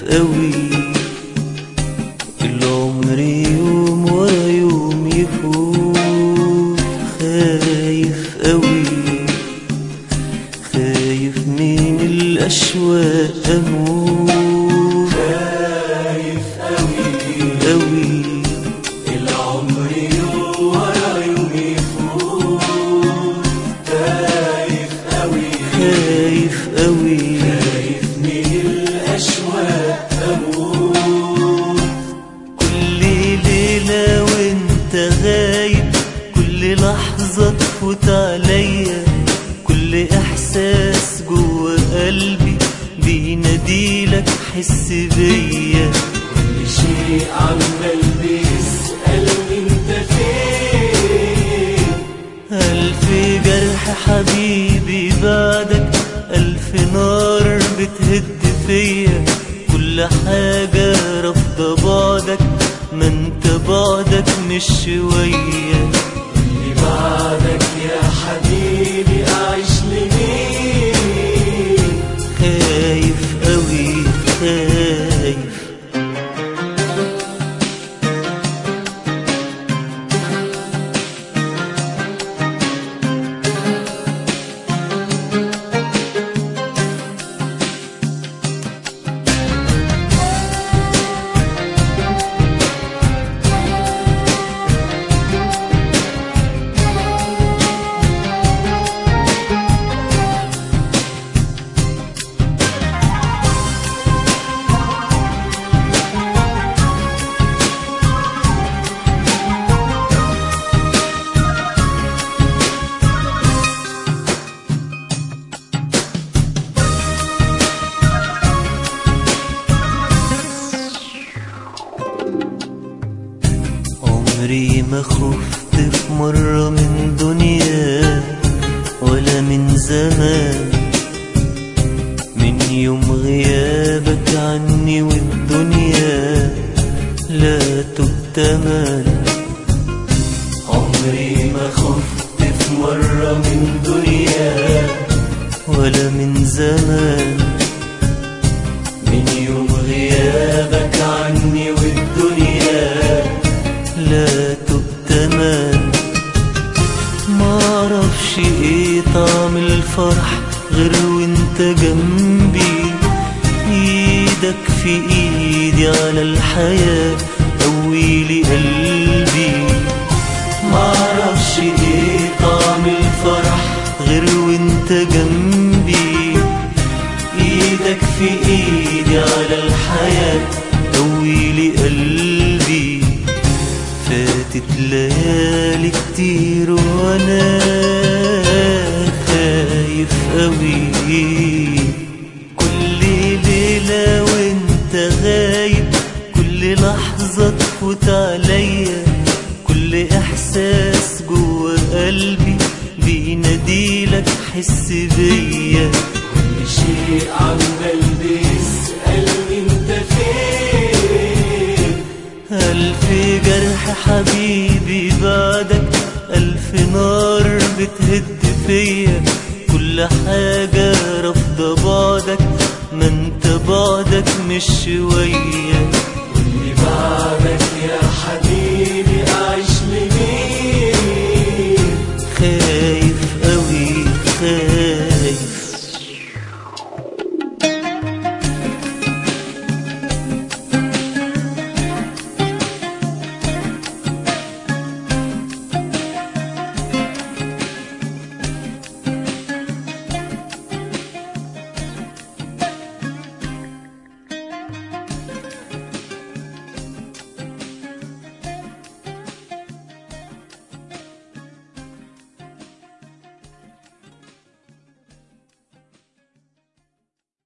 قوي العمر يوم ورا يوم يفوت خايف قوي خايف من الأشواق أموت خايف قوي قوي العمر يوم ورا يوم يفوت خايف قوي خايف قوي خايف من الأشواق أموت كل ليلة وانت غايب كل لحظة تفوت عليا كل إحساس جوا قلبي بيناديلك حس بيا كل شيء عمال بيسألني انت فين ألف جرح حبيبي بعدك ألف نار بتهد فيا كل حاجة رافضة بعدك ما انت بعدك مش شوية اللي بعدك يا حبيبي أعيش لمين خايف قوي خايف عمري ما خفت في مرة من دنيا ولا من زمان من يوم غيابك عني والدنيا لا تكتمل عمري ما خفت في مرة من دنيا ولا من زمان من يوم غيابك عني والدنيا لا تكتمل معرفش ايه طعم الفرح غير وانت جنبي ايدك في ايدي على الحياة قويلي قلبي معرفش ايه طعم الفرح غير وانت جنبي ايدك في ايدي على الحياة قويلي قلبي فاتت ليالي كتير وانا خايف قوي كل ليلة وانت غايب كل لحظة تفوت عليا كل احساس جوا قلبي بيناديلك حس بيا كل شيء عمال بيسألني انت فين ألف جرح حبيبي بعدك ألف نار بتهد فيا كل حاجة رافضة بعدك ما انت بعدك مش شوية